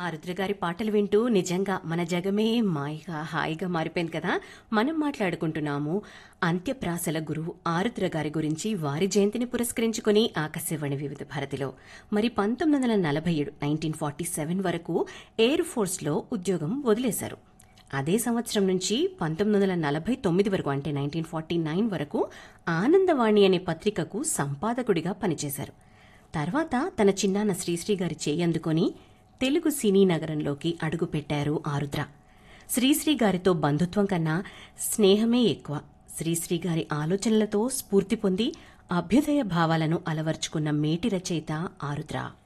ఆరుద్ర గారి పాటలు వింటూ నిజంగా మన జగమే మాయిగా హాయిగా మారిపోయింది కదా మనం మాట్లాడుకుంటున్నాము అంత్యప్రాసల గురువు ఆరుద్ర గారి గురించి వారి జయంతిని పురస్కరించుకుని ఆకాశవాణి వివిధ భారతిలో మరి పంతొమ్మిది వందల నలభై ఏడు నైన్టీన్ ఫార్టీ సెవెన్ వరకు ఎయిర్ ఫోర్స్లో ఉద్యోగం వదిలేశారు అదే సంవత్సరం నుంచి పంతొమ్మిది వందల నలభై తొమ్మిది వరకు అంటే నైన్టీన్ ఫార్టీ నైన్ వరకు ఆనందవాణి అనే పత్రికకు సంపాదకుడిగా పనిచేశారు తర్వాత తన చిన్నాన్న శ్రీశ్రీ గారి చేయి అందుకొని తెలుగు సినీ నగరంలోకి అడుగుపెట్టారు ఆరుద్ర శ్రీశ్రీ గారితో బంధుత్వం కన్నా స్నేహమే ఎక్కువ శ్రీశ్రీ గారి ఆలోచనలతో స్ఫూర్తి పొంది అభ్యుదయ భావాలను అలవర్చుకున్న మేటి రచయిత ఆరుద్ర